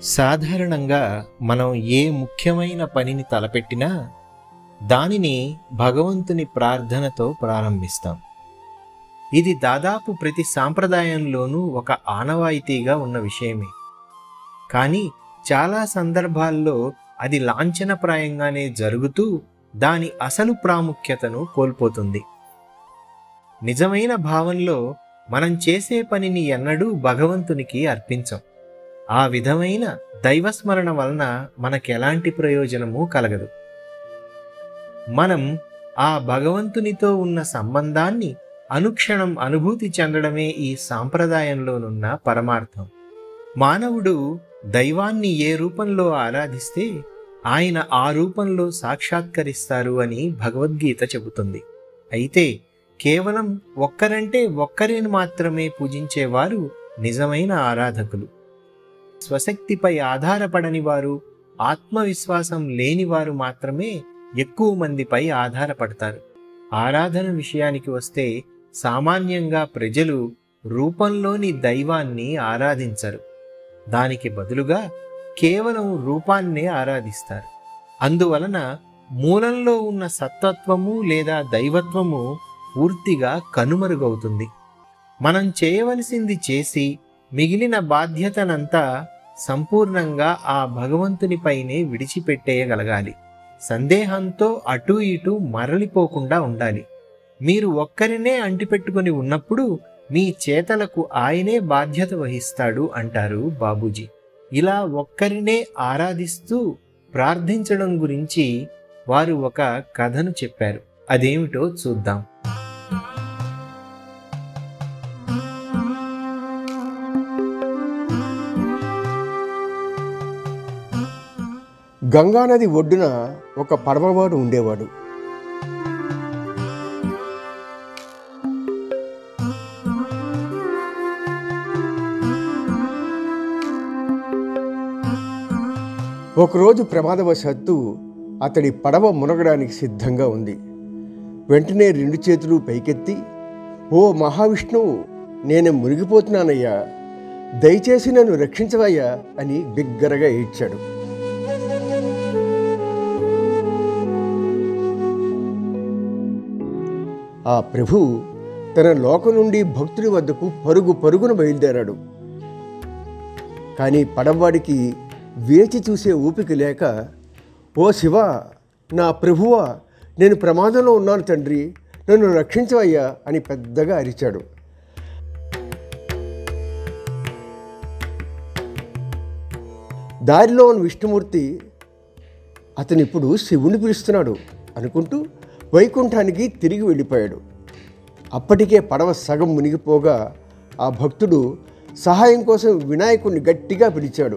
సాధారణంగా మనం ఏ ముఖ్యమైన పనిని తలపెట్టినా దానిని భగవంతుని ప్రార్థనతో ప్రారంభిస్తాం ఇది దాదాపు ప్రతి సాంప్రదాయంలోనూ ఒక ఆనవాయితీగా ఉన్న విషయమే కానీ చాలా సందర్భాల్లో అది లాంఛనప్రాయంగానే జరుగుతూ దాని అసలు ప్రాముఖ్యతను కోల్పోతుంది నిజమైన భావంలో మనం చేసే పనిని ఎన్నడూ భగవంతునికి అర్పించం ఆ విధమైన దైవస్మరణ వలన మనకెలాంటి ప్రయోజనము కలగదు మనం ఆ భగవంతునితో ఉన్న సంబంధాన్ని అనుక్షణం అనుభూతి చెందడమే ఈ సాంప్రదాయంలోనున్న పరమార్థం మానవుడు దైవాన్ని ఏ రూపంలో ఆరాధిస్తే ఆయన ఆ రూపంలో సాక్షాత్కరిస్తారు అని భగవద్గీత చెబుతుంది అయితే కేవలం ఒక్కరంటే ఒక్కరిని మాత్రమే పూజించేవారు నిజమైన ఆరాధకులు స్వశక్తిపై ఆధారపడని వారు ఆత్మవిశ్వాసం లేని వారు మాత్రమే ఎక్కువ మందిపై ఆధారపడతారు ఆరాధన విషయానికి వస్తే సామాన్యంగా ప్రజలు రూపంలోని దైవాన్ని ఆరాధించరు దానికి బదులుగా కేవలం రూపాన్నే ఆరాధిస్తారు అందువలన మూలంలో ఉన్న సత్వత్వము లేదా దైవత్వము పూర్తిగా కనుమరుగవుతుంది మనం చేయవలసింది చేసి మిగిలిన బాధ్యతనంతా సంపూర్ణంగా ఆ భగవంతునిపైనే విడిచిపెట్టేయగలగాలి సందేహంతో అటూ ఇటూ మరలిపోకుండా ఉండాలి మీరు ఒక్కరినే అంటిపెట్టుకుని ఉన్నప్పుడు మీ చేతలకు ఆయనే బాధ్యత వహిస్తాడు అంటారు బాబూజీ ఇలా ఒక్కరినే ఆరాధిస్తూ ప్రార్థించడం గురించి వారు ఒక కథను చెప్పారు అదేమిటో చూద్దాం గంగానది ఒడ్డున ఒక పడవవాడు ఉండేవాడు ఒకరోజు ప్రమాదవశాత్తు అతడి పడవ మునగడానికి సిద్ధంగా ఉంది వెంటనే రెండు చేతులు పైకెత్తి ఓ మహావిష్ణువు నేను మునిగిపోతున్నానయ్యా దయచేసి నన్ను రక్షించవయ్యా అని బిగ్గరగా ఏడ్చాడు ఆ ప్రభు తన లోకం నుండి భక్తుడి వద్దకు పరుగు పరుగున బయలుదేరాడు కానీ పడవవాడికి వేచి చూసే ఊపిక లేక ఓ శివ నా ప్రభువా నేను ప్రమాదంలో ఉన్నాను తండ్రి నన్ను రక్షించవయ్యా అని పెద్దగా అరిచాడు దారిలో ఉన్న విష్ణుమూర్తి అతను ఇప్పుడు శివుని పిలుస్తున్నాడు అనుకుంటూ వైకుంఠానికి తిరిగి వెళ్ళిపోయాడు అప్పటికే పడవ సగం మునిగిపోగా ఆ భక్తుడు సహాయం కోసం వినాయకుడిని గట్టిగా పిలిచాడు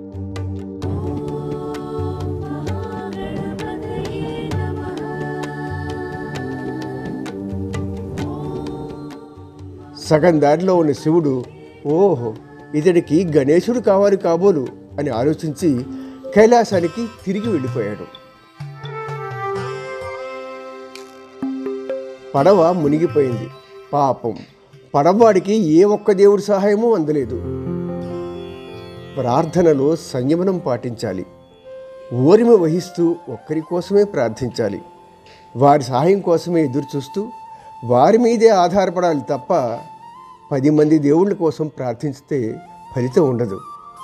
సగం దారిలో ఉన్న శివుడు ఓహో ఇతడికి గణేశుడు కావాలి కాబోలు అని ఆలోచించి కైలాసానికి తిరిగి వెళ్ళిపోయాడు పడవ మునిగిపోయింది పాపం పడవవాడికి ఏ ఒక్క దేవుడి సహాయమూ అందలేదు ప్రార్థనలో సంయమనం పాటించాలి ఓరిమ వహిస్తూ ఒక్కరి కోసమే ప్రార్థించాలి వారి సహాయం కోసమే ఎదురు చూస్తూ వారి మీదే ఆధారపడాలి తప్ప పది మంది దేవుళ్ళ కోసం ప్రార్థించితే ఫలితం ఉండదు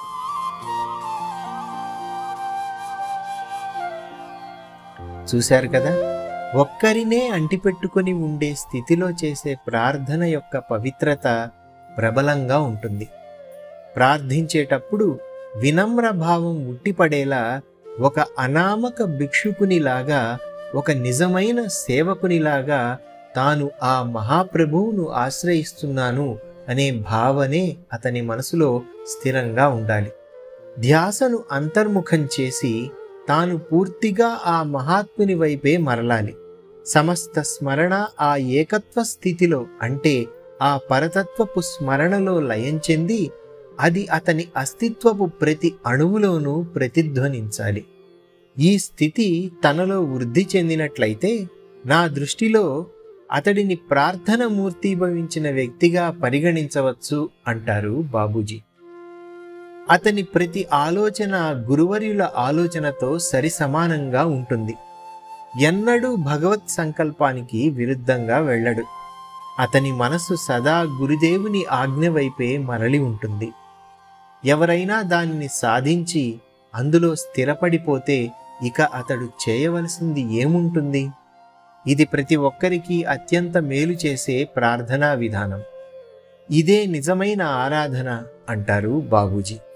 చూశారు కదా ఒక్కరినే అంటిపెట్టుకొని ఉండే స్థితిలో చేసే ప్రార్థన యొక్క పవిత్రత ప్రబలంగా ఉంటుంది ప్రార్థించేటప్పుడు వినమ్ర భావం ఉట్టిపడేలా ఒక అనామక భిక్షుకునిలాగా ఒక నిజమైన సేవకునిలాగా తాను ఆ మహాప్రభువును ఆశ్రయిస్తున్నాను అనే భావనే అతని మనసులో స్థిరంగా ఉండాలి ధ్యాసను అంతర్ముఖం చేసి తాను పూర్తిగా ఆ మహాత్ముని వైపే మరలాలి సమస్త స్మరణ ఆ ఏకత్వ స్థితిలో అంటే ఆ పరతత్వపు స్మరణలో లయం చెంది అది అతని అస్తిత్వపు ప్రతి అణువులోనూ ప్రతిధ్వనించాలి ఈ స్థితి తనలో వృద్ధి చెందినట్లయితే నా దృష్టిలో అతడిని ప్రార్థన మూర్తీభవించిన వ్యక్తిగా పరిగణించవచ్చు అంటారు బాబూజీ అతని ప్రతి ఆలోచన గురువర్యుల ఆలోచనతో సరి సమానంగా ఉంటుంది ఎన్నడూ భగవత్ సంకల్పానికి విరుద్ధంగా వెళ్ళడు అతని మనస్సు సదా గురుదేవుని ఆజ్ఞ వైపే మరలి ఉంటుంది ఎవరైనా దానిని సాధించి అందులో స్థిరపడిపోతే ఇక అతడు చేయవలసింది ఏముంటుంది ఇది ప్రతి ఒక్కరికి అత్యంత మేలు చేసే ప్రార్థనా విధానం ఇదే నిజమైన ఆరాధన అంటారు బాబూజీ